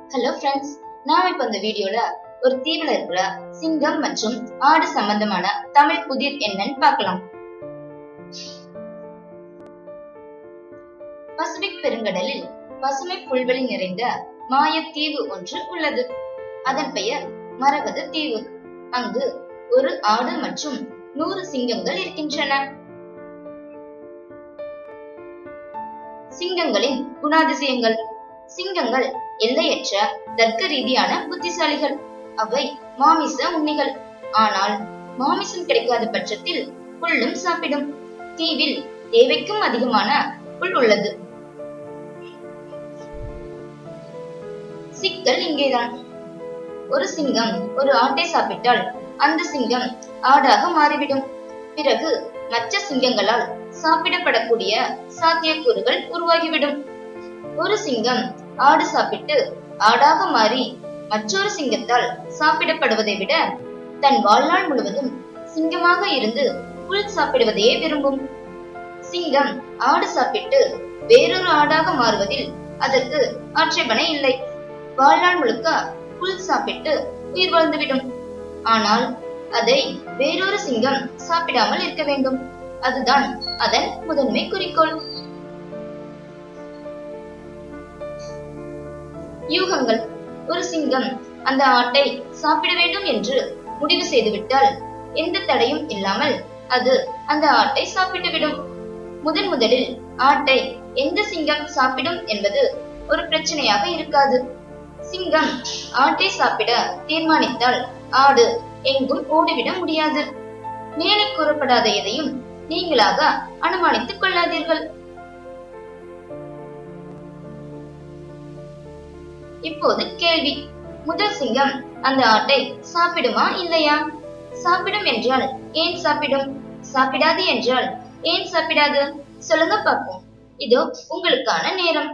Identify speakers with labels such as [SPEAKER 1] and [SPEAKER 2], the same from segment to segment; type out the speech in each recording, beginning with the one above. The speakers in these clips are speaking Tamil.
[SPEAKER 1] ஹலோ ஃப்ரெண்ட்ஸ் நாம இப்ப இந்த வீடியோல ஒரு தீவுல இருக்கிற சிங்கம் மற்றும் ஆடு சம்பந்தமான தமிழ் புதிர் என்னன்னு பார்க்கலாம் பசிபிக் பெருங்கடலில் பசுமை புல்வெளி நிறைந்த மாயத்தீவு ஒன்று உள்ளது அதன் பெயர் மரகத தீவு அங்கு ஒரு ஆடு மற்றும் நூறு சிங்கங்கள் இருக்கின்றன சிங்கங்களின் குணாதிசயங்கள் சிங்கங்கள் எல்லையற்ற தர்க்க ரீதியான புத்திசாலிகள் அவை மாமிச உண்ணிகள் ஆனால் மாமிசம் கிடைக்காத பட்சத்தில் புல்லும் சாப்பிடும் தீவில் தேவைக்கும் அதிகமான புல் உள்ளது சிக்கல் இங்கேதான் ஒரு சிங்கம் ஒரு ஆட்டை சாப்பிட்டால் அந்த சிங்கம் ஆடாக மாறிவிடும் பிறகு மற்ற சிங்கங்களால் சாப்பிடப்படக்கூடிய சாத்தியக்கூறுகள் உருவாகிவிடும் ஒரு சிங்கம் ஆடு சாப்பிட்டு ஆடாக மாறி மற்றொரு சிங்கத்தால் சாப்பிடப்படுவதை விட தன் வாழ்நாள் முழுவதும் சிங்கமாக இருந்து புல் சாப்பிடுவதையே விரும்பும் சிங்கம் ஆடு சாப்பிட்டு வேறொரு ஆடாக மாறுவதில் அதற்கு ஆட்சேபனை இல்லை வாழ்நாள் முழுக்க புல் சாப்பிட்டு உயிர் வாழ்ந்துவிடும் ஆனால் அதை வேறொரு சிங்கம் சாப்பிடாமல் இருக்க வேண்டும் அதுதான் அதன் முதன்மை குறிக்கோள் யூகங்கள் ஒரு சிங்கம் அந்த ஆட்டை சாப்பிட வேண்டும் என்று முடிவு செய்துவிட்டால் எந்த தடையும் இல்லாமல் அது அந்த ஆட்டை சாப்பிட்டுவிடும் முதன் முதலில் ஆட்டை எந்த சிங்கம் சாப்பிடும் என்பது ஒரு பிரச்சனையாக இருக்காது சிங்கம் ஆட்டை சாப்பிட தீர்மானித்தால் ஆடு எங்கும் ஓடிவிட முடியாது மேலே கூறப்படாத எதையும் நீங்களாக அனுமானித்துக் கொள்ளாதீர்கள் இப்போது கேள்வி முதல் சிங்கம் அந்த ஆட்டை சாப்பிடுமா இல்லையா சாப்பிடும் என்றால் ஏன் சாப்பிடும் சாப்பிடாது என்றால் ஏன் சாப்பிடாது சொல்லுங்க பார்ப்போம் இதோ உங்களுக்கான நேரம்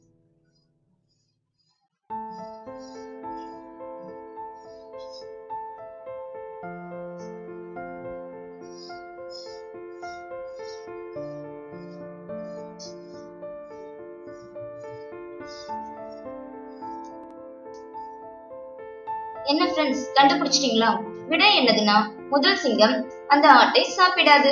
[SPEAKER 1] என்ன ஃப்ரெண்ட்ஸ் கண்டுபிடிச்சிட்டீங்களா விடை என்னதுன்னா முதல் சிங்கம் அந்த ஆட்டை சாப்பிடாது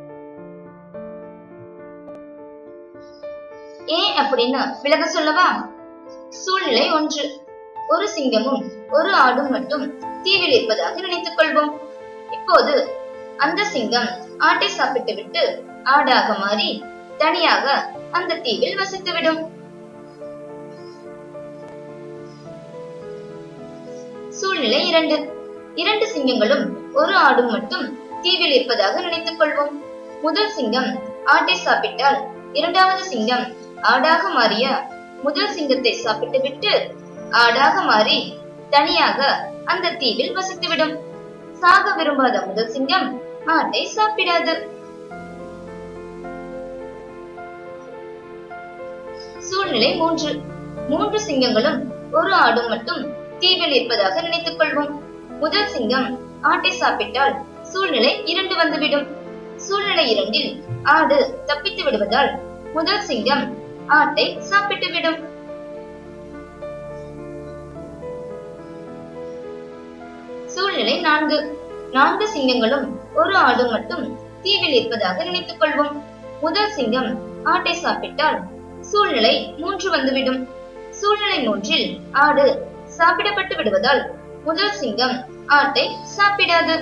[SPEAKER 1] ஏன் அப்படின்னு விளக்க சொல்லவா சூழ்நிலை ஒன்று ஒரு சிங்கமும் ஒரு ஆடும் மட்டும் தீவில் இருப்பதாக நினைத்துக் கொள்வோம் இப்போது அந்த சிங்கம் ஆட்டை சாப்பிட்டு விட்டு ஆடாக மாறி தனியாக அந்த தீவில் வசித்துவிடும் சூழ்நிலை இரண்டு இரண்டு சிங்கங்களும் ஒரு ஆடும் மட்டும் தீவில் இருப்பதாக நினைத்துக் கொள்வோம் முதல் சிங்கம் ஆட்டை சாப்பிட்டால் இரண்டாவது சிங்கம் ஆடாக மாறிய முதல் சிங்கத்தை சாப்பிட்டு விட்டு ஆடாக மாறி தனியாக அந்த தீவில் வசித்துவிடும் சாக விரும்பாத முதல் சிங்கம் ஆட்டை சாப்பிடாது சூழ்நிலை மூன்று மூன்று சிங்கங்களும் ஒரு ஆடும் மட்டும் தீவில் இருப்பதாக நினைத்துக் கொள்வோம் முதல் சிங்கம் ஆட்டை சாப்பிட்டால் சூழ்நிலை இரண்டு வந்துவிடும் சூழ்நிலை இரண்டில் ஆடு தப்பித்து விடுவதால் முதல் சிங்கம் ஆட்டை சாப்பிட்டு விடும் சூழ்நிலை நான்கு நான்கு சிங்கங்களும் ஒரு ஆடு மட்டும் தீவில் இருப்பதாக நினைத்துக் கொள்வோம் முதல் சிங்கம் ஆட்டை சாப்பிட்டால் சூழ்நிலை மூன்று வந்துவிடும் சூழ்நிலை மூன்றில் ஆடு சாப்பிடப்பட்டு விடுவதால் முதல் சிங்கம் ஆட்டை சாப்பிடாது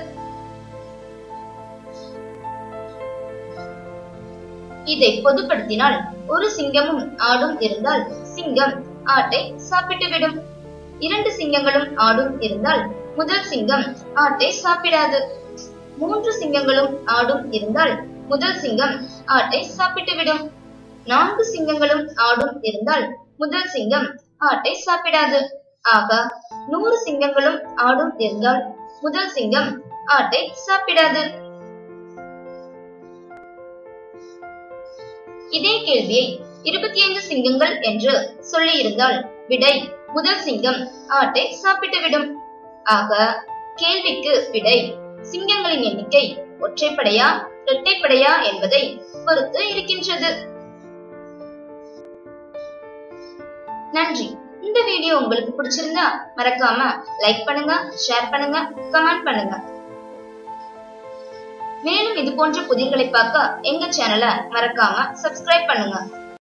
[SPEAKER 1] இதை பொதுப்படுத்தினால் ஒரு சிங்கமும் ஆடும் இருந்தால் சிங்கம் ஆட்டை சாப்பிட்டு விடும் இரண்டு சிங்கங்களும் ஆடும் இருந்தால் முதல் சிங்கம் ஆட்டை சாப்பிடாது மூன்று சிங்கங்களும் ஆடும் இருந்தால் முதல் சிங்கம் ஆட்டை சாப்பிட்டு விடும் நான்கு சிங்கங்களும் ஆடும் இருந்தால் முதல் சிங்கம் ஆட்டை சாப்பிடாது ஆக நூறு சிங்கங்களும் ஆடும் இருந்தால் முதல் சிங்கம் ஆட்டை சாப்பிடாது இதே கேள்வியை இருபத்தி ஐந்து சிங்கங்கள் என்று சொல்லியிருந்தால் விடை முதல் சிங்கம் ஆட்டை சாப்பிட்டுவிடும் ஆக கேள்விக்கு விடை சிங்கங்களின் எண்ணிக்கை ஒற்றைப்படையா இரட்டைப்படையா என்பதை பொறுத்து இருக்கின்றது நன்றி இந்த வீடியோ உங்களுக்கு பிடிச்சிருந்தா மறக்காம லைக் பண்ணுங்க ஷேர் பண்ணுங்க கமெண்ட் பண்ணுங்க மேலும் இது போன்ற புதிர்களை பார்க்க எங்க சேனலை மறக்காம சப்ஸ்கிரைப் பண்ணுங்க